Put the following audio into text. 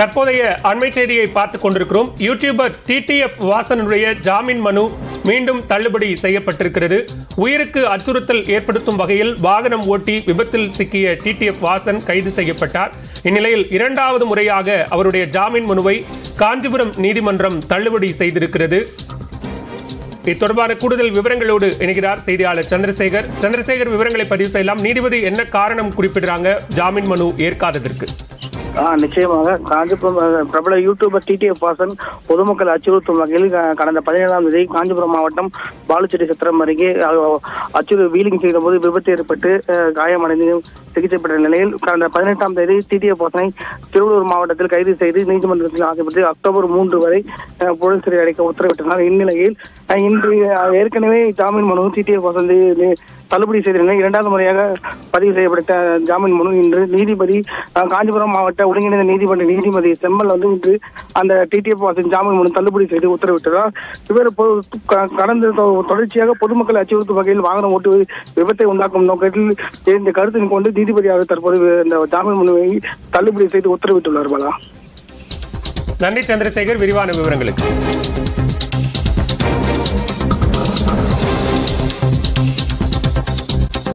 தற்போதைய அண்மை செய்தியை பார்த்துக் கொண்டிருக்கிறோம் யூடியூபர் டிடிஎஃப் வாசனுடைய ஜாமீன் மனு மீண்டும் தள்ளுபடி செய்யப்பட்டிருக்கிறது உயிருக்கு அச்சுறுத்தல் ஏற்படுத்தும் வகையில் வாகனம் ஓட்டி விபத்தில் சிக்கிய டிடிஎஃப் வாசன் கைது செய்யப்பட்டார் இந்நிலையில் இரண்டாவது முறையாக அவருடைய ஜாமீன் மனுவை காஞ்சிபுரம் நீதிமன்றம் தள்ளுபடி செய்திருக்கிறது இது தொடர்பான கூடுதல் விவரங்களோடு இணைகிறார் செய்தியாளர் சந்திரசேகர் சந்திரசேகர் விவரங்களை பதிவு செய்யலாம் நீதிபதி என்ன காரணம் குறிப்பிடுறாங்க ஜாமீன் மனு ஏற்காததற்கு ஆ நிச்சயமாக காஞ்சிபுரம் அஹ், பிரபல யூடியூபர் டிடிஎஃப் வாசன் பொதுமக்கள் அச்சுறுத்தும் வகையில் க- கடந்த பதினேழாம் தேதி காஞ்சிபுரம் மாவட்டம் பாலுச்செடி சத்திரம் அருகே அஹ், அச்சுறு வீலிங் செய்த போது விபத்து ஏற்பட்டு அஹ், காயமடைந்து சிகிச்சை பெற்ற நிலையில் கடந்த பதினெட்டாம் தேதி டிடிஎஃப் வாசனை திருவள்ளூர் மாவட்டத்தில் கைது செய்து நீதிமன்றத்தில் ஆசைப்பட்டு அக்டோபர் மூன்று வரை அஹ், புழல் சிறை அடைக்க உத்தரவிட்டனர் இந்நிலையில் அஹ், இன்று அஹ், ஏற்கனவே ஜாமீன் மனு டிடிஎஃப் வாசன் தி- தள்ளுபடி செய்த நிலையில் இரண்டாவது முறையாக பதிவு செய்யப்பட்ட ஜாமீன் மனு இன்று நீதிபதி அஹ், காஞ்சிபுரம் மாவட்ட ஒருங்கிணைந்த நீதிமன்ற நீதிபதி செம்மல் வந்து இன்று அந்த டிடிஎஃப் வாசன் ஜாமீன் மனு தள்ளுபடி செய்து உத்தரவிட்டார் இவர் பொ- க- கடந்த தொ- தொடர்ச்சியாக பொதுமக்கள் அச்சுறுத்தும் வகையில் வாகனம் ஓட்டு விபத்தை உண்டாக்கும் நோக்கத்தில் இந்த கருத்தின் கொண்டு நீதிபதியாக தற்போது இந்த ஜாமீன் மனுவை தள்ளுபடி செய்து உத்தரவிட்டுள்ளார் பாலா நன்றி சந்திரசேகர் விரிவான விவரங்களுக்கு